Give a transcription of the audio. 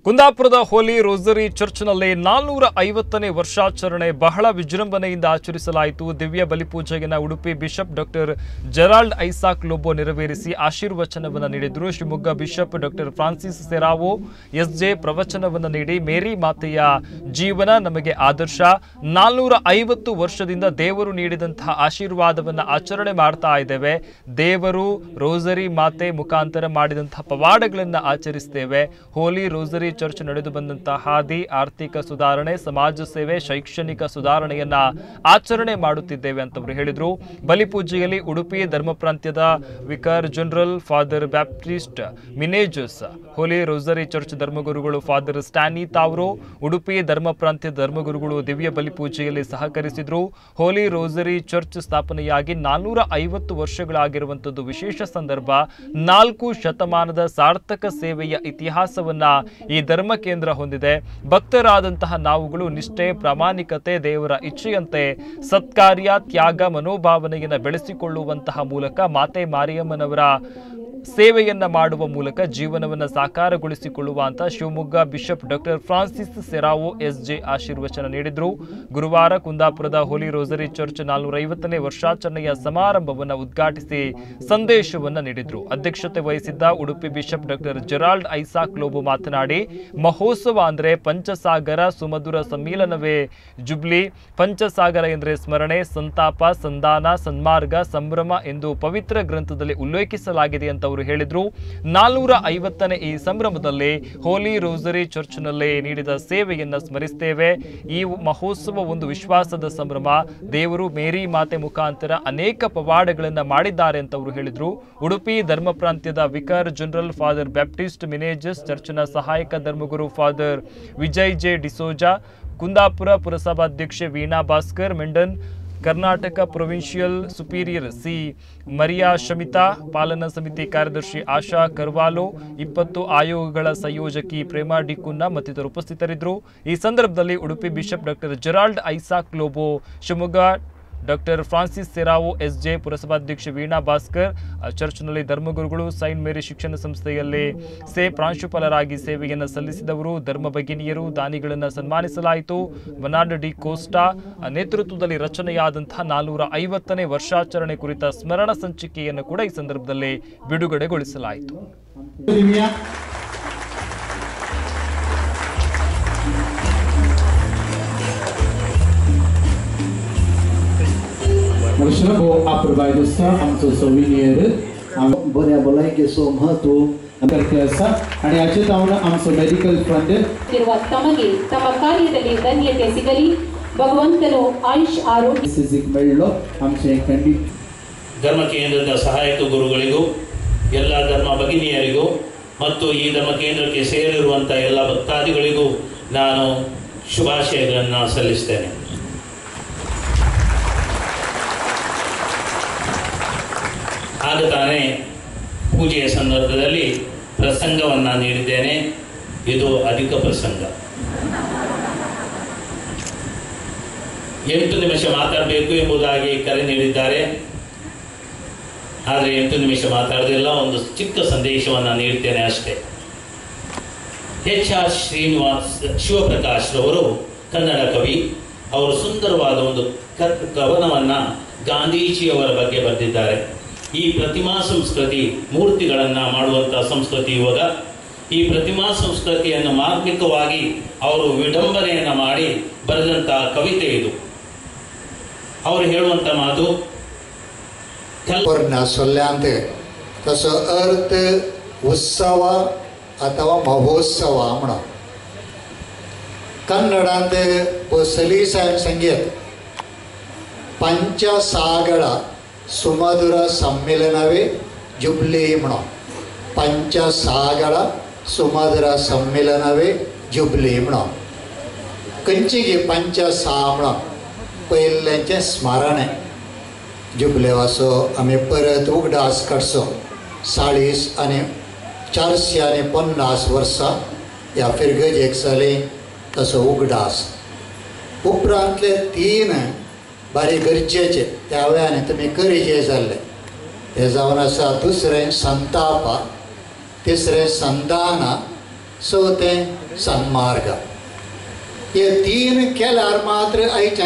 ಕುಂದಾಪುರದ ಹೋಲಿ ರೋಸರಿ ಚರ್ಚ್ನಲ್ಲಿ ನಾಲ್ನೂರ ಐವತ್ತನೇ ವರ್ಷಾಚರಣೆ ಬಹಳ ವಿಜೃಂಭಣೆಯಿಂದ ಆಚರಿಸಲಾಯಿತು ದಿವ್ಯ ಬಲಿಪೂಜೆಯನ್ನು Udupi bishop doctor Gerald Isaac Lobo ನೆರವೇರಿಸಿ ಆಶೀರ್ವಚನವನ್ನು ನೀಡಿದ್ರು Shivamogga bishop doctor Francis Serrao S J ಪ್ರವಚನವನ್ನು ನೀಡಿ ಮೇರಿ ಮಾತೆಯ ಜೀವನ ನಮಗೆ ಆದರ್ಶ ನಾಲ್ನೂರ ಐವತ್ತು ವರ್ಷದಿಂದ ದೇವರು ನೀಡಿದಂತಹ ಆಶೀರ್ವಾದವನ್ನು ಆಚರಣೆ ಮಾಡ್ತಾ ಇದ್ದೇವೆ ದೇವರು ರೋಸರಿ ಮಾತೆ ಮುಖಾಂತರ ಮಾಡಿದಂತಹ ಪವಾಡಗಳನ್ನು ಆಚರಿಸ್ತೇವೆ ಹೋಲಿ ರೋಸರಿ ಚರ್ಚ್ ನಡೆದು ಬಂದಂತಹ ಹಾದಿ ಆರ್ಥಿಕ ಸುಧಾರಣೆ ಸಮಾಜ ಸೇವೆ ಶೈಕ್ಷಣಿಕ ಸುಧಾರಣೆಯನ್ನ ಆಚರಣೆ ಮಾಡುತ್ತಿದ್ದೇವೆ ಅಂತವರು ಹೇಳಿದ್ರು ಬಲಿಪೂಜೆಯಲ್ಲಿ ಉಡುಪಿ ಧರ್ಮ ಪ್ರಾಂತ್ಯದ vicar general father Baptist Menezes holy rosary church ಧರ್ಮಗುರುಗಳು ಫಾದರ್ ಸ್ಟ್ಯಾನಿ ತಾವ್ರೋ ಉಡುಪಿ ಧರ್ಮ ಪ್ರಾಂತ್ಯದ ಧರ್ಮಗುರುಗಳು ದಿವ್ಯ ಬಲಿಪೂಜೆಯಲ್ಲಿ ಸಹಕರಿಸಿದ್ರು ಹೋಲಿ ರೋಸರಿ ಚರ್ಚ್ ಸ್ಥಾಪನೆಯಾಗಿ ನಾನ್ನೂರ ಐವತ್ತು ವರ್ಷಗಳಾಗಿರುವಂಥದ್ದು ವಿಶೇಷ ಸಂದರ್ಭ ನಾಲ್ಕು ಶತಮಾನದ ಸಾರ್ಥಕ ಸೇವೆಯ ಇತಿಹಾಸವನ್ನ ಈ ಧರ್ಮ ಕೇಂದ್ರ ಹೊಂದಿದೆ ಭಕ್ತರಾದಂತಹ ನಾವುಗಳು ನಿಷ್ಠೆ ಪ್ರಾಮಾಣಿಕತೆ ದೇವರ ಇಚ್ಛೆಯಂತೆ ಸತ್ಕಾರ್ಯ ತ್ಯಾಗ ಮನೋಭಾವನೆಯನ್ನು ಬೆಳೆಸಿಕೊಳ್ಳುವಂತಹ ಮೂಲಕ ಮಾತೆ ಮಾರಿಯಮ್ಮನವರ ಸೇವೆಯನ್ನ ಮಾಡುವ ಮೂಲಕ ಜೀವನವನ್ನು ಸಾಕಾರಗೊಳಿಸಿಕೊಳ್ಳುವ ಅಂತ Shivamogga bishop doctor Francis Serrao S J ಆಶೀರ್ವಚನ ನೀಡಿದ್ರು ಗುರುವಾರ ಕುಂದಾಪುರದ ಹೋಲಿ ರೋಸರಿ ಚರ್ಚ್ ನಾಲ್ನೂರ ಐವತ್ತನೇ ವರ್ಷಾಚರಣೆಯ ಸಮಾರಂಭವನ್ನು ಉದ್ಘಾಟಿಸಿ ಸಂದೇಶವನ್ನ ನೀಡಿದ್ರು ಅಧ್ಯಕ್ಷತೆ ವಹಿಸಿದ್ದ Udupi bishop doctor Gerald Isaac Lobo ಮಾತನಾಡಿ ಮಹೋತ್ಸವ ಅಂದ್ರೆ ಪಂಚಸಾಗರ ಸುಮಧುರ ಸಮ್ಮಿಲನವೇ ಜುಬ್ಲಿ ಪಂಚಸಾಗರ ಎಂದರೆ ಸ್ಮರಣೆ ಸಂತಾಪ ಸಂಧಾನ ಸನ್ಮಾರ್ಗ ಸಂಭ್ರಮ ಎಂದು ಪವಿತ್ರ ಗ್ರಂಥದಲ್ಲಿ ಉಲ್ಲೇಖಿಸಲಾಗಿದೆ ಅಂತ ಅವರು ಹೇಳಿದ್ರು ನಾಲ್ನೂರ ಐವತ್ತನೇ ಈ ಸಂಭ್ರಮದಲ್ಲಿ ಹೋಲಿ ರೋಸರಿ ಚರ್ಚ್ನಲ್ಲಿ ನೀಡಿದ ಸೇವೆಯನ್ನ ಸ್ಮರಿಸ್ತೇವೆ ಈ ಮಹೋತ್ಸವ ಒಂದು ವಿಶ್ವಾಸದ ಸಂಭ್ರಮ ದೇವರು ಮೇರಿ ಮಾತೆ ಮುಖಾಂತರ ಅನೇಕ ಪವಾಡಗಳನ್ನ ಮಾಡಿದ್ದಾರೆ ಅಂತ ಅವರು ಹೇಳಿದ್ರು ಉಡುಪಿ ಧರ್ಮ ಪ್ರಾಂತ್ಯದ vicar general father Baptist Menezes ಚರ್ಚ್ನ ಸಹಾಯಕ ಧರ್ಮಗುರು father Vijay J D'Souza Kundapura ಪುರಸಭಾಧ್ಯಕ್ಷೆ Veena Bhaskar Mendon Karnataka provincial superior C Maria Shamitha ಪಾಲನಾ ಸಮಿತಿ ಕಾರ್ಯದರ್ಶಿ ಆಶಾ ಕರ್ವಾಲೋ ಇಪ್ಪತ್ತು ಆಯೋಗಗಳ ಸಂಯೋಜಕಿ ಪ್ರೇಮಾ ಡಿಕುನ್ನ ಮತ್ತಿತರರು ಉಪಸ್ಥಿತರಿದ್ದರು ಈ ಸಂದರ್ಭದಲ್ಲಿ Udupi bishop doctor Gerald Isaac Lobo Shivamogga doctor Francis Serrao S J ಪುರಸಭಾಧ್ಯಕ್ಷೆ ವೀಣಾ ಭಾಸ್ಕರ್ ಆ, ಚರ್ಚ್ನಲ್ಲಿ ಧರ್ಮಗುರುಗಳು ಸೈಂಟ್ ಮೇರಿ ಶಿಕ್ಷಣ ಸಂಸ್ಥೆಯಲ್ಲಿ ಸೇ ಪ್ರಾಂಶುಪಾಲರಾಗಿ ಸೇವೆಯನ್ನು ಸಲ್ಲಿಸಿದವರು ಧರ್ಮ ಭಗಿನಿಯರು ದಾನಿಗಳನ್ನು ಸನ್ಮಾನಿಸಲಾಯಿತು ಮನಾಡ್ ಡಿ ಕೋಸ್ಟಾ ಆ, ನೇತೃತ್ವದಲ್ಲಿ ರಚನೆಯಾದಂತಹ ನಾಲ್ನೂರ ಐವತ್ತನೇ ವರ್ಷಾಚರಣೆ ಕುರಿತ ಸ್ಮರಣ ಸಂಚಿಕೆಯನ್ನು ಕೂಡ ಈ ಸಂದರ್ಭದಲ್ಲಿ ಬಿಡುಗಡೆಗೊಳಿಸಲಾಯಿತು Olivia. Marshall को approvaid sta आमचो सोविनियर बऱ्या भलायकेचो महत्व करते आसा आणि हाचे जावन आमचो मेडिकल फंड ಇರುವ ತಮಗೆ ತಮ್ಮ ಕಾರ್ಯದಲ್ಲಿ ಧನ್ಯತೆ ಸಿಗಲಿ ಭಗವಂತನು ಆಯುಷ್ ಆರೋಗ್ಯ ಸಿಸಿಕ್ मेळ्ळो आमचे खंडीत ಧರ್ಮ ಕೇಂದ್ರದ ಸಹಾಯಕ ಗುರುಗಳಿಗೂ ಎಲ್ಲ ಧರ್ಮ ಭಗಿನಿಯರಿಗೂ ಮತ್ತು ಈ ಧರ್ಮ ಕೇಂದ್ರಕ್ಕೆ ಸೇರಿರುವಂಥ ಎಲ್ಲ ಭಕ್ತಾದಿಗಳಿಗೂ ನಾನು ಶುಭಾಶಯಗಳನ್ನು ಸಲ್ಲಿಸ್ತೇನೆ ಆಗ ತಾನೇ ಪೂಜೆಯ ಸಂದರ್ಭದಲ್ಲಿ ಪ್ರಸಂಗವನ್ನು ನೀಡಿದ್ದೇನೆ ಇದು ಅಧಿಕ ಪ್ರಸಂಗ ಎಂಟು ನಿಮಿಷ ಮಾತಾಡಬೇಕು ಎಂಬುದಾಗಿ ಕರೆ ನೀಡಿದ್ದಾರೆ ಆದರೆ ಎಂಟು ನಿಮಿಷ ಮಾತಾಡೋದಿಲ್ಲ ಒಂದು ಚಿಕ್ಕ ಸಂದೇಶವನ್ನು ನೀಡ್ತೇನೆ ಅಷ್ಟೇ ಎಚ್ ಆರ್ ಶ್ರೀನಿವಾಸ್ ಶಿವಪ್ರಕಾಶ್ ರವರು ಕನ್ನಡ ಕವಿ ಅವರು ಸುಂದರವಾದ ಒಂದು ಕ- ಕವನವನ್ನು ಗಾಂಧೀಜಿಯವರ ಬಗ್ಗೆ ಬರೆದಿದ್ದಾರೆ ಈ ಪ್ರತಿಮಾ ಸಂಸ್ಕೃತಿ ಮೂರ್ತಿಗಳನ್ನು ಮಾಡುವಂಥ ಸಂಸ್ಕೃತಿ ಇವಾಗ ಈ ಪ್ರತಿಮಾ ಸಂಸ್ಕೃತಿಯನ್ನು ಮಾರ್ಮಿಕವಾಗಿ ಅವರು ವಿಡಂಬನೆಯನ್ನು ಮಾಡಿ ಬರೆದಂಥ ಕವಿತೆ ಇದು ಅವರು ಹೇಳುವಂಥ ಮಾತು ಕಲ್ ವರ್ಣ ಸೊಲ್ಯಾಂತೆ तसो अर्थ उत्सव ಅಥವಾ ಮಹೋತ್ಸವ म्हण ಕನ್ನಡಾಂತ ಬಸಲಿ ಸಾಯಂ ಸಂಗೀತ ಪಂಚಸಾಗಳ ಸುಮಧುರ ಸಮ್ಮಿಲನವೇ ಜುಬ್ಲಿ म्हण ಪಂಚಸಾಗಳ ಸುಮಧುರ ಸಮ್ಮಿಲನವೇ ಜುಬ್ಲಿ म्हण खंयची पंचसा म्हण पयल्ल्यांचें स्मरण आहे जुबले वासो आमी परत उगडास काडचो चाळीस आनी चारशे आनी पन्नास वर्सां ह्या फिरगजेक जाली तसो उगडास उपरांतले तीन बारी गरजेचे त्या वेळाने तुमी गरजे जाल्ले हे जावन आसा दुसरें संताप तिसरें संदान सोते सन्मार्ग ये तीन केल्यार मात्र आयच्या